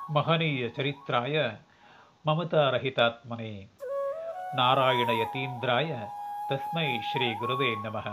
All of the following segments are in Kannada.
ಮಹನೀಯ ಚರಿತ್ರಾಯ ಮಮತಾರಹಿತಾತ್ಮನೇ ನಾರಾಯಣ ಯತೀಂದ್ರಾಯ ತಸ್ಮೈ ಶ್ರೀ ಗುರುವೇ ನಮಃ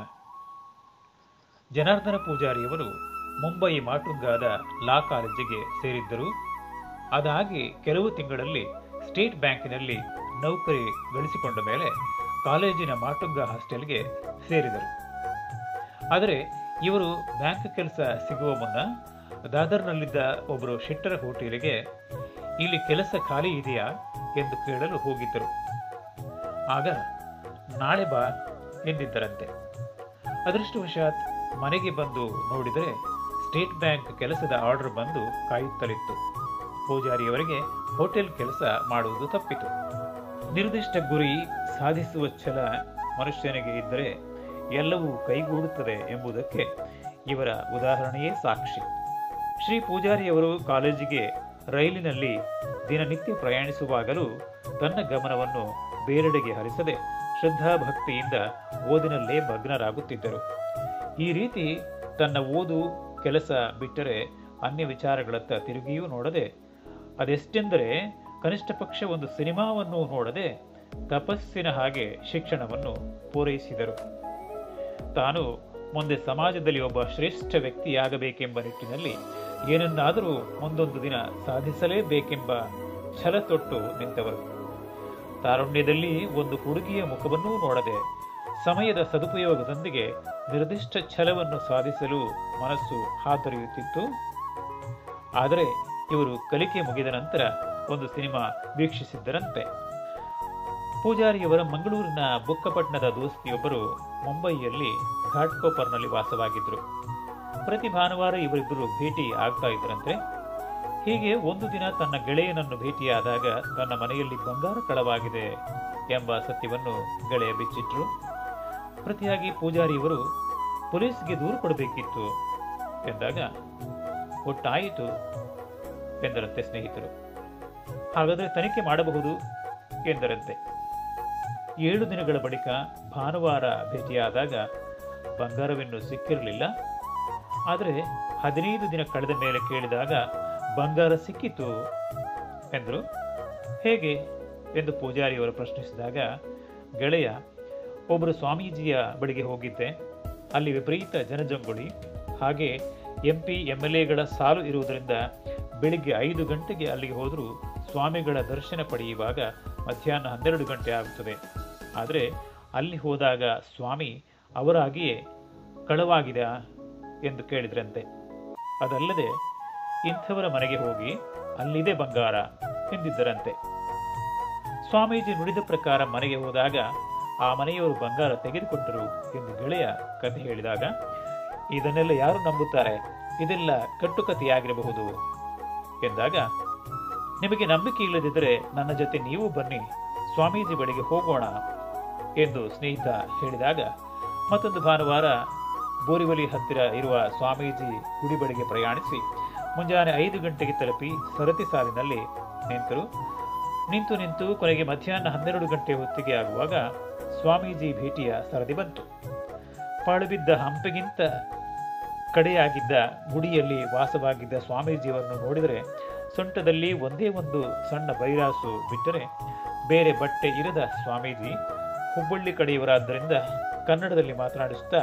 ಜನಾರ್ದನ ಪೂಜಾರಿಯವರು ಮುಂಬೈ ಮಾಟುಂಗಾದ ಲಾ ಕಾಲೇಜಿಗೆ ಸೇರಿದ್ದರು ಅದಾಗಿ ಕೆಲವು ತಿಂಗಳಲ್ಲಿ ಸ್ಟೇಟ್ ಬ್ಯಾಂಕಿನಲ್ಲಿ ನೌಕರಿ ಗಳಿಸಿಕೊಂಡ ಮೇಲೆ ಕಾಲೇಜಿನ ಮಾಟುಂಗ ಹಾಸ್ಟೆಲ್ಗೆ ಸೇರಿದರು ಆದರೆ ಇವರು ಬ್ಯಾಂಕ್ ಕೆಲಸ ಸಿಗುವ ಮುನ್ನ ದಾದರ್ನಲ್ಲಿದ್ದ ಒಬ್ಬರು ಶೆಟ್ಟರ ಹೋಟೆಲಿಗೆ ಇಲ್ಲಿ ಕೆಲಸ ಖಾಲಿ ಇದೆಯಾ ಎಂದು ಕೇಳಲು ಹೋಗಿದ್ದರು ಆಗ ನಾಳೆ ಬಾ ಎಂದಿದ್ದರಂತೆ ಅದೃಷ್ಟವಶಾತ್ ಮನೆಗೆ ಬಂದು ನೋಡಿದರೆ ಸ್ಟೇಟ್ ಬ್ಯಾಂಕ್ ಕೆಲಸದ ಆರ್ಡರ್ ಬಂದು ಕಾಯುತ್ತಲಿತ್ತು ಪೂಜಾರಿಯವರಿಗೆ ಹೋಟೆಲ್ ಕೆಲಸ ಮಾಡುವುದು ತಪ್ಪಿತು ನಿರ್ದಿಷ್ಟ ಗುರಿ ಸಾಧಿಸುವ ಛಲ ಮನುಷ್ಯನಿಗೆ ಇದ್ದರೆ ಎಲ್ಲವೂ ಕೈಗೂಡುತ್ತದೆ ಎಂಬುದಕ್ಕೆ ಇವರ ಉದಾಹರಣೆಯೇ ಸಾಕ್ಷಿ ಶ್ರೀ ಪೂಜಾರಿಯವರು ಕಾಲೇಜಿಗೆ ರೈಲಿನಲ್ಲಿ ದಿನನಿತ್ಯ ಪ್ರಯಾಣಿಸುವಾಗಲೂ ತನ್ನ ಗಮನವನ್ನು ಬೇರೆಡೆಗೆ ಹರಿಸದೆ ಶ್ರದ್ಧಾಭಕ್ತಿಯಿಂದ ಓದಿನಲ್ಲೇ ಮಗ್ನರಾಗುತ್ತಿದ್ದರು ಈ ರೀತಿ ತನ್ನ ಓದು ಕೆಲಸ ಬಿಟ್ಟರೆ ಅನ್ಯ ವಿಚಾರಗಳತ್ತ ತಿರುಗಿಯೂ ನೋಡದೆ ಅದೆಷ್ಟೆಂದರೆ ಕನಿಷ್ಠ ಪಕ್ಷ ಒಂದು ಸಿನಿಮಾವನ್ನು ನೋಡದೆ ತಪಸ್ಸಿನ ಹಾಗೆ ಶಿಕ್ಷಣವನ್ನು ಪೂರೈಸಿದರು ತಾನು ಮುಂದೆ ಸಮಾಜದಲ್ಲಿ ಒಬ್ಬ ಶ್ರೇಷ್ಠ ವ್ಯಕ್ತಿಯಾಗಬೇಕೆಂಬ ನಿಟ್ಟಿನಲ್ಲಿ ಏನನ್ನಾದರೂ ಮುಂದೊಂದು ದಿನ ಸಾಧಿಸಲೇಬೇಕೆಂಬ ಛಲ ತೊಟ್ಟು ನಿಂತವರು ತಾರುಣ್ಯದಲ್ಲಿ ಒಂದು ಹುಡುಗಿಯ ಮುಖವನ್ನೂ ನೋಡದೆ ಸಮಯದ ಸದುಪಯೋಗದೊಂದಿಗೆ ನಿರ್ದಿಷ್ಟ ಛಲವನ್ನು ಸಾಧಿಸಲು ಮನಸ್ಸು ಹಾತೊರೆಯುತ್ತಿತ್ತು ಆದರೆ ಇವರು ಕಲಿಕೆ ಮುಗಿದ ನಂತರ ಒಂದು ಸಿನಿಮಾ ವೀಕ್ಷಿಸಿದ್ದರಂತೆ ಪೂಜಾರಿಯವರ ಮಂಗಳೂರಿನ ಬುಕ್ಕಪಟ್ಟಣದ ದೋಸ್ತಿಯೊಬ್ಬರು ಮುಂಬಯಿಯಲ್ಲಿ ಘಾಟ್ಕೋಪರ್ನಲ್ಲಿ ವಾಸವಾಗಿದ್ದರು ಪ್ರತಿ ಭಾನುವಾರ ಇವರಿಬ್ಬರು ಭೇಟಿ ಆಗ್ತಾ ಇದ್ದರಂತೆ ಹೀಗೆ ಒಂದು ದಿನ ತನ್ನ ಗೆಳೆಯನನ್ನು ಭೇಟಿಯಾದಾಗ ತನ್ನ ಮನೆಯಲ್ಲಿ ಬಂಗಾರ ಕಳವಾಗಿದೆ ಎಂಬ ಸತ್ಯವನ್ನು ಗೆಳೆಯ ಬಿಚ್ಚಿಟ್ರು ಪ್ರತಿಯಾಗಿ ಪೂಜಾರಿಯವರು ಪೊಲೀಸ್ಗೆ ದೂರು ಕೊಡಬೇಕಿತ್ತು ಎಂದಾಗ ಒಟ್ಟಾಯಿತು ಎಂದರಂತೆ ಸ್ನೇಹಿತರು ಹಾಗಾದರೆ ತನಿಖೆ ಮಾಡಬಹುದು ಎಂದರಂತೆ ಏಳು ದಿನಗಳ ಬಳಿಕ ಭಾನುವಾರ ಭೇಟಿಯಾದಾಗ ಬಂಗಾರವಿನ್ನೂ ಸಿಕ್ಕಿರಲಿಲ್ಲ ಆದರೆ ಹದಿನೈದು ದಿನ ಕಳೆದ ಮೇಲೆ ಕೇಳಿದಾಗ ಬಂಗಾರ ಸಿಕ್ಕಿತು ಎಂದರು ಹೇಗೆ ಎಂದು ಪೂಜಾರಿಯವರು ಪ್ರಶ್ನಿಸಿದಾಗ ಗೆಳೆಯ ಒಬ್ಬರು ಸ್ವಾಮೀಜಿಯ ಬಳಿಗೆ ಹೋಗಿದ್ದೆ ಅಲ್ಲಿ ವಿಪರೀತ ಜನಜಂಗುಳಿ ಹಾಗೆ ಎಂ ಪಿ ಎಂ ಎಲ್ ಎಗಳ ಸಾಲು ಇರುವುದರಿಂದ ಬೆಳಿಗ್ಗೆ ಐದು ಗಂಟೆಗೆ ಅಲ್ಲಿಗೆ ಹೋದರೂ ಸ್ವಾಮಿಗಳ ದರ್ಶನ ಪಡೆಯುವಾಗ ಮಧ್ಯಾಹ್ನ ಹನ್ನೆರಡು ಗಂಟೆ ಆಗುತ್ತದೆ ಆದರೆ ಅಲ್ಲಿ ಹೋದಾಗ ಸ್ವಾಮಿ ಅವರಾಗಿಯೇ ಕಳವಾಗಿದೆ ಎಂದು ಕೇಳಿದ್ರಂತೆ ಅದಲ್ಲದೆ ಇಂಥವರ ಮನೆಗೆ ಹೋಗಿ ಅಲ್ಲಿದೆ ಬಂಗಾರ ಎಂದಿದ್ದರಂತೆ ಸ್ವಾಮೀಜಿ ನುಡಿದ ಪ್ರಕಾರ ಮನೆಗೆ ಹೋದಾಗ ಆ ಮನೆಯವರು ಬಂಗಾರ ತೆಗೆದುಕೊಟ್ಟರು ಎಂದು ಗೆಳೆಯ ಕಥೆ ಹೇಳಿದಾಗ ಇದನ್ನೆಲ್ಲ ಯಾರು ನಂಬುತ್ತಾರೆ ಇದೆಲ್ಲ ಕಟ್ಟುಕತೆಯಾಗಿರಬಹುದು ಎಂದಾಗ ನಿಮಗೆ ನಂಬಿಕೆ ಇಲ್ಲದಿದ್ದರೆ ನನ್ನ ಜೊತೆ ನೀವು ಬನ್ನಿ ಸ್ವಾಮೀಜಿ ಬಳಿಗೆ ಹೋಗೋಣ ಎಂದು ಸ್ನೇಹಿತ ಹೇಳಿದಾಗ ಮತ್ತೊಂದು ಭಾನುವಾರ ಬೋರಿವಲಿ ಹತ್ತಿರ ಇರುವ ಸ್ವಾಮೀಜಿ ಗುಡಿ ಬಳಿಗೆ ಪ್ರಯಾಣಿಸಿ ಮುಂಜಾನೆ ಐದು ಗಂಟೆಗೆ ತಲುಪಿ ಸರತಿ ಸಾಲಿನಲ್ಲಿ ನಿಂತರು ನಿಂತು ನಿಂತು ಕೊನೆಗೆ ಮಧ್ಯಾಹ್ನ ಹನ್ನೆರಡು ಗಂಟೆ ಹೊತ್ತಿಗೆ ಆಗುವಾಗ ಸ್ವಾಮೀಜಿ ಭೇಟಿಯ ಸರದಿ ಬಂತು ಪಾಳುಬಿದ್ದ ಹಂಪೆಗಿಂತ ಕಡೆಯಾಗಿದ್ದ ಗುಡಿಯಲ್ಲಿ ವಾಸವಾಗಿದ್ದ ಸ್ವಾಮೀಜಿಯವರನ್ನು ನೋಡಿದರೆ ಸೊಂಟದಲ್ಲಿ ಒಂದೇ ಒಂದು ಸಣ್ಣ ಬೈರಾಸು ಬಿಟ್ಟರೆ ಬೇರೆ ಬಟ್ಟೆ ಇರದ ಸ್ವಾಮೀಜಿ ಹುಬ್ಬಳ್ಳಿ ಕಡೆಯವರಾದ್ದರಿಂದ ಕನ್ನಡದಲ್ಲಿ ಮಾತನಾಡಿಸುತ್ತಾ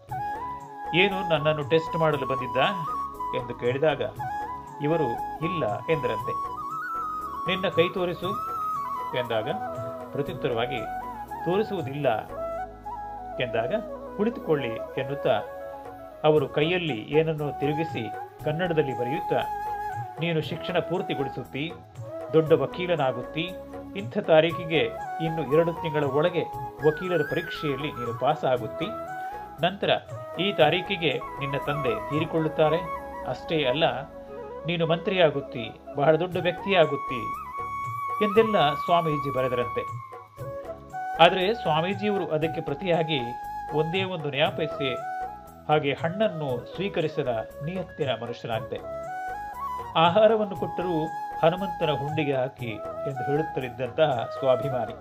ಏನು ನನ್ನನ್ನು ಟೆಸ್ಟ್ ಮಾಡಲು ಬಂದಿದ್ದ ಎಂದು ಕೇಳಿದಾಗ ಇವರು ಇಲ್ಲ ಎಂದರಂತೆ ನಿನ್ನ ಕೈ ತೋರಿಸು ಎಂದಾಗ ಪ್ರತ್ಯುತ್ತರವಾಗಿ ತೋರಿಸುವುದಿಲ್ಲ ಎಂದಾಗ ಕುಳಿತುಕೊಳ್ಳಿ ಎನ್ನುತ್ತಾ ಅವರು ಕೈಯಲ್ಲಿ ಏನನ್ನು ತಿರುಗಿಸಿ ಕನ್ನಡದಲ್ಲಿ ಬರೆಯುತ್ತಾ ನೀನು ಶಿಕ್ಷಣ ಪೂರ್ತಿಗೊಳಿಸುತ್ತಿ ದೊಡ್ಡ ವಕೀಲನಾಗುತ್ತಿ ಇಂಥ ತಾರೀಕಿಗೆ ಇನ್ನು ಎರಡು ತಿಂಗಳ ಒಳಗೆ ವಕೀಲರ ಪರೀಕ್ಷೆಯಲ್ಲಿ ನೀನು ಪಾಸ್ ಆಗುತ್ತಿ ನಂತರ ಈ ತಾರೀಕಿಗೆ ನಿನ್ನ ತಂದೆ ತೀರಿಕೊಳ್ಳುತ್ತಾರೆ ಅಷ್ಟೇ ಅಲ್ಲ ನೀನು ಮಂತ್ರಿಯಾಗುತ್ತಿ ಬಹಳ ದೊಡ್ಡ ವ್ಯಕ್ತಿಯಾಗುತ್ತಿ ಎಂದೆಲ್ಲ ಸ್ವಾಮೀಜಿ ಬರೆದರಂತೆ ಆದರೆ ಸ್ವಾಮೀಜಿಯವರು ಅದಕ್ಕೆ ಪ್ರತಿಯಾಗಿ ಒಂದೇ ಒಂದು ನ್ಯಾಪೈಸೆ ಹಾಗೆ ಹಣ್ಣನ್ನು ಸ್ವೀಕರಿಸದ ನಿಯತ್ತಿನ ಮನುಷ್ಯನಾಗಿದೆ ಆಹಾರವನ್ನು ಕೊಟ್ಟರೂ ಹನುಮಂತನ ಹುಂಡಿಗೆ ಹಾಕಿ ಎಂದು ಹೇಳುತ್ತಲಿದ್ದಂತಹ ಸ್ವಾಭಿಮಾನಿ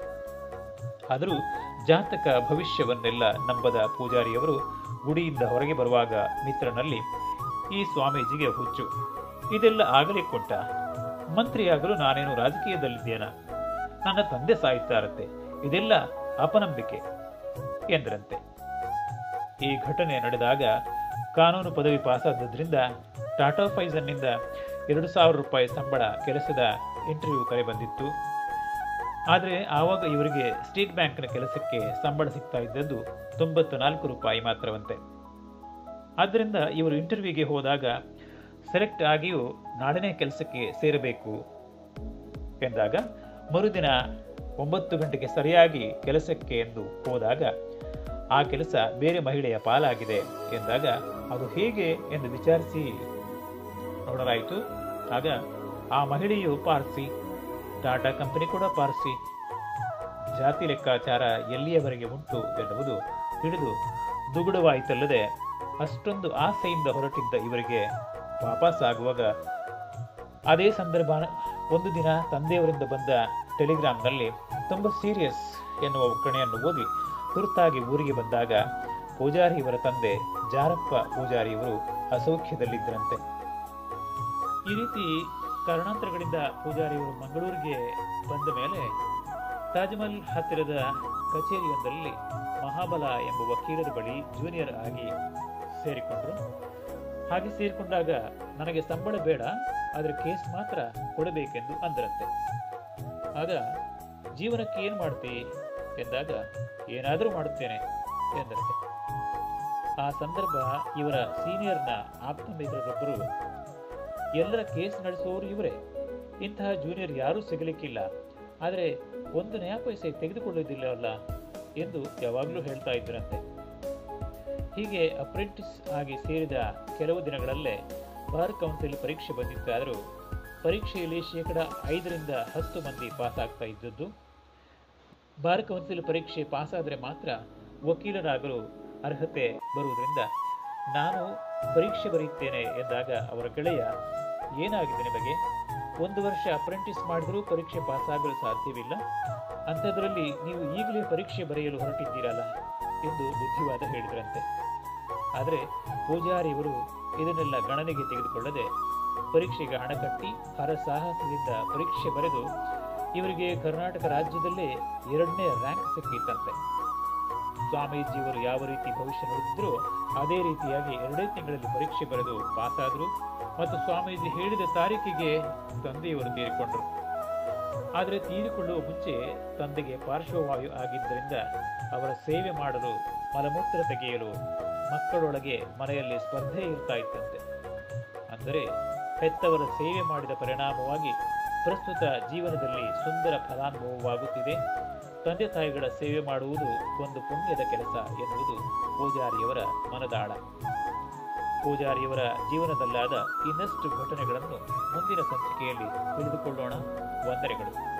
ಆದರೂ ಜಾತಕ ಭವಿಷ್ಯವನ್ನೆಲ್ಲ ನಂಬದ ಪೂಜಾರಿಯವರು ಗುಡಿಯಿಂದ ಹೊರಗೆ ಬರುವಾಗ ಮಿತ್ರನಲ್ಲಿ ಈ ಸ್ವಾಮೀಜಿಗೆ ಹುಚ್ಚು ಇದೆಲ್ಲ ಆಗಲೇ ಕೊಟ್ಟ ಮಂತ್ರಿಯಾಗಲು ನಾನೇನು ರಾಜಕೀಯದಲ್ಲಿದ್ದೇನಾ ನನ್ನ ತಂದೆ ಸಾಯುತ್ತಾ ಇರುತ್ತೆ ಇದೆಲ್ಲ ಅಪನಂಬಿಕೆ ಎಂದರಂತೆ ಈ ಘಟನೆ ನಡೆದಾಗ ಕಾನೂನು ಪದವಿ ಪಾಸಾದದ್ರಿಂದ ಟಾಟಾ ಫೈಸನ್ನಿಂದ ಎರಡು ಸಾವಿರ ರೂಪಾಯಿ ಸಂಬಳ ಕೆಲಸದ ಇಂಟರ್ವ್ಯೂ ಕರೆ ಬಂದಿತ್ತು ಆದರೆ ಆವಾಗ ಇವರಿಗೆ ಸ್ಟೇಟ್ ಬ್ಯಾಂಕ್ನ ಕೆಲಸಕ್ಕೆ ಸಂಬಳ ಸಿಗ್ತಾ ಇದ್ದದ್ದು ತೊಂಬತ್ತು ನಾಲ್ಕು ರೂಪಾಯಿ ಮಾತ್ರವಂತೆ ಆದ್ದರಿಂದ ಇವರು ಇಂಟರ್ವ್ಯೂಗೆ ಹೋದಾಗ ಸೆಲೆಕ್ಟ್ ಆಗಿಯೂ ನಾಳನೇ ಕೆಲಸಕ್ಕೆ ಸೇರಬೇಕು ಎಂದಾಗ ಮರುದಿನ ಒಂಬತ್ತು ಗಂಟೆಗೆ ಸರಿಯಾಗಿ ಕೆಲಸಕ್ಕೆ ಎಂದು ಹೋದಾಗ ಆ ಕೆಲಸ ಬೇರೆ ಮಹಿಳೆಯ ಪಾಲಾಗಿದೆ ಎಂದಾಗ ಅದು ಹೇಗೆ ಎಂದು ವಿಚಾರಿಸಿ ನೋಡಲಾಯಿತು ಆಗ ಆ ಮಹಿಳೆಯು ಪಾರ್ಸಿ ಟಾಟಾ ಕಂಪನಿ ಕೂಡ ಪಾರ್ಸಿ ಜಾತಿ ಲೆಕ್ಕಾಚಾರ ಎಲ್ಲಿಯವರೆಗೆ ಉಂಟು ಎನ್ನುವುದು ತಿಳಿದು ದುಗುಡವಾಯಿತಲ್ಲದೆ ಅಷ್ಟೊಂದು ಆಸೆಯಿಂದ ಹೊರಟಿದ್ದ ಇವರಿಗೆ ವಾಪಸ್ ಆಗುವಾಗ ಅದೇ ಸಂದರ್ಭ ಒಂದು ದಿನ ತಂದೆಯವರಿಂದ ಬಂದ ಟೆಲಿಗ್ರಾಮ್ನಲ್ಲಿ ತುಂಬ ಸೀರಿಯಸ್ ಎನ್ನುವ ಒಕ್ಕಣೆಯನ್ನು ಓದಿ ತುರ್ತಾಗಿ ಊರಿಗೆ ಬಂದಾಗ ಪೂಜಾರಿ ಇವರ ತಂದೆ ಜಾರಪ್ಪ ಪೂಜಾರಿಯವರು ಅಸೌಖ್ಯದಲ್ಲಿದ್ದರಂತೆ ಈ ರೀತಿ ಕಾರಣಾಂತರಗಳಿಂದ ಪೂಜಾರಿಯವರು ಮಂಗಳೂರಿಗೆ ಬಂದ ಮೇಲೆ ತಾಜ್ಮಹಲ್ ಹತ್ತಿರದ ಕಚೇರಿಯೊಂದರಲ್ಲಿ ಮಹಾಬಲ ಎಂಬ ವಕೀಲರ ಬಳಿ ಜೂನಿಯರ್ ಆಗಿ ಸೇರಿಕೊಂಡ್ರು ಹಾಗೆ ಸೇರಿಕೊಂಡಾಗ ನನಗೆ ಸಂಬಳ ಬೇಡ ಆದರೆ ಕೇಸ್ ಮಾತ್ರ ಕೊಡಬೇಕೆಂದು ಅಂದರಂತೆ ಆಗ ಜೀವನಕ್ಕೆ ಏನು ಮಾಡ್ತಿ ಎಂದಾಗ ಏನಾದರೂ ಮಾಡುತ್ತೇನೆ ಎಂದರಂತೆ ಆ ಸಂದರ್ಭ ಇವರ ಸೀನಿಯರ್ನ ಆಪ್ತ ಮಿತ್ರರೊಬ್ಬರು ಎಲ್ಲರ ಕೇಸ್ ನಡೆಸುವವರು ಇವರೇ ಇಂತಹ ಜೂನಿಯರ್ ಯಾರೂ ಸಿಗಲಿಕ್ಕಿಲ್ಲ ಆದರೆ ಒಂದು ನಯಾ ಪೈಸೆ ತೆಗೆದುಕೊಳ್ಳುವುದಿಲ್ಲವಲ್ಲ ಎಂದು ಯಾವಾಗಲೂ ಹೇಳ್ತಾ ಇದ್ದರಂತೆ ಹೀಗೆ ಅಪ್ರೆಂಟಿಸ್ ಆಗಿ ಸೇರಿದ ಕೆಲವು ದಿನಗಳಲ್ಲೇ ಬಾರ್ ಕೌನ್ಸಿಲ್ ಪರೀಕ್ಷೆ ಬಂದಿತ್ತಾದರೂ ಪರೀಕ್ಷೆಯಲ್ಲಿ ಶೇಕಡ ಐದರಿಂದ ಹತ್ತು ಮಂದಿ ಪಾಸ್ ಆಗ್ತಾ ಇದ್ದದ್ದು ಬಾರ್ ಕೌನ್ಸಿಲ್ ಪರೀಕ್ಷೆ ಪಾಸಾದರೆ ಮಾತ್ರ ವಕೀಲರಾಗಲು ಅರ್ಹತೆ ಬರುವುದರಿಂದ ನಾನು ಪರೀಕ್ಷೆ ಬರೆಯುತ್ತೇನೆ ಎಂದಾಗ ಅವರ ಗೆಳೆಯ ಏನಾಗಿದೆ ನಿಮಗೆ ಒಂದು ವರ್ಷ ಅಪ್ರೆಂಟಿಸ್ ಮಾಡಿದರೂ ಪರೀಕ್ಷೆ ಪಾಸಾಗಲು ಸಾಧ್ಯವಿಲ್ಲ ಅಂಥದ್ರಲ್ಲಿ ನೀವು ಈಗಲೇ ಪರೀಕ್ಷೆ ಬರೆಯಲು ಹೊರಟಿದ್ದೀರಲ್ಲ ಎಂದು ಬುದ್ಧಿವಾದ ಹೇಳಿದ್ರಂತೆ ಆದರೆ ಪೂಜಾರಿಯವರು ಇದನ್ನೆಲ್ಲ ಗಣನೆಗೆ ತೆಗೆದುಕೊಳ್ಳದೆ ಪರೀಕ್ಷೆಗೆ ಹಣ ಕಟ್ಟಿ ಹರಸಾಹಸದಿಂದ ಪರೀಕ್ಷೆ ಬರೆದು ಇವರಿಗೆ ಕರ್ನಾಟಕ ರಾಜ್ಯದಲ್ಲೇ ಎರಡನೇ ರ್ಯಾಂಕ್ ಸಿಕ್ಕಿತ್ತಂತೆ ಸ್ವಾಮೀಜಿಯವರು ಯಾವ ರೀತಿ ಭವಿಷ್ಯ ನುಡಿದಿದ್ರೋ ಅದೇ ರೀತಿಯಾಗಿ ಎರಡೇ ತಿಂಗಳಲ್ಲಿ ಪರೀಕ್ಷೆ ಬರೆದು ಪಾಸಾದರು ಮತ್ತು ಸ್ವಾಮೀಜಿ ಹೇಳಿದ ತಾರೀಕಿಗೆ ತಂದೆಯವರು ತೀರಿಕೊಂಡರು ಆದರೆ ತೀರಿಕೊಳ್ಳುವ ಮುಂಚೆ ತಂದೆಗೆ ಪಾರ್ಶ್ವವಾಯು ಆಗಿದ್ದರಿಂದ ಅವರ ಸೇವೆ ಮಾಡಲು ಮಲಮೂತ್ರ ತೆಗೆಯಲು ಮಕ್ಕಳೊಳಗೆ ಮನೆಯಲ್ಲಿ ಸ್ಪರ್ಧೆ ಇರ್ತಾ ಇತ್ತಂತೆ ಅಂದರೆ ಹೆತ್ತವರ ಸೇವೆ ಮಾಡಿದ ಪರಿಣಾಮವಾಗಿ ಪ್ರಸ್ತುತ ಜೀವನದಲ್ಲಿ ಸುಂದರ ಫಲಾನುಭವವಾಗುತ್ತಿದೆ ತಂದೆ ತಾಯಿಗಳ ಸೇವೆ ಮಾಡುವುದು ಒಂದು ಪುಣ್ಯದ ಕೆಲಸ ಎನ್ನುವುದು ಪೂಜಾರಿಯವರ ಮನದಾಳ ಪೂಜಾರಿಯವರ ಜೀವನದಲ್ಲಾದ ಇನ್ನಷ್ಟು ಘಟನೆಗಳನ್ನು ಮುಂದಿನ ಸಂಚಿಕೆಯಲ್ಲಿ ತಿಳಿದುಕೊಳ್ಳೋಣ ವಂದನೆಗಳು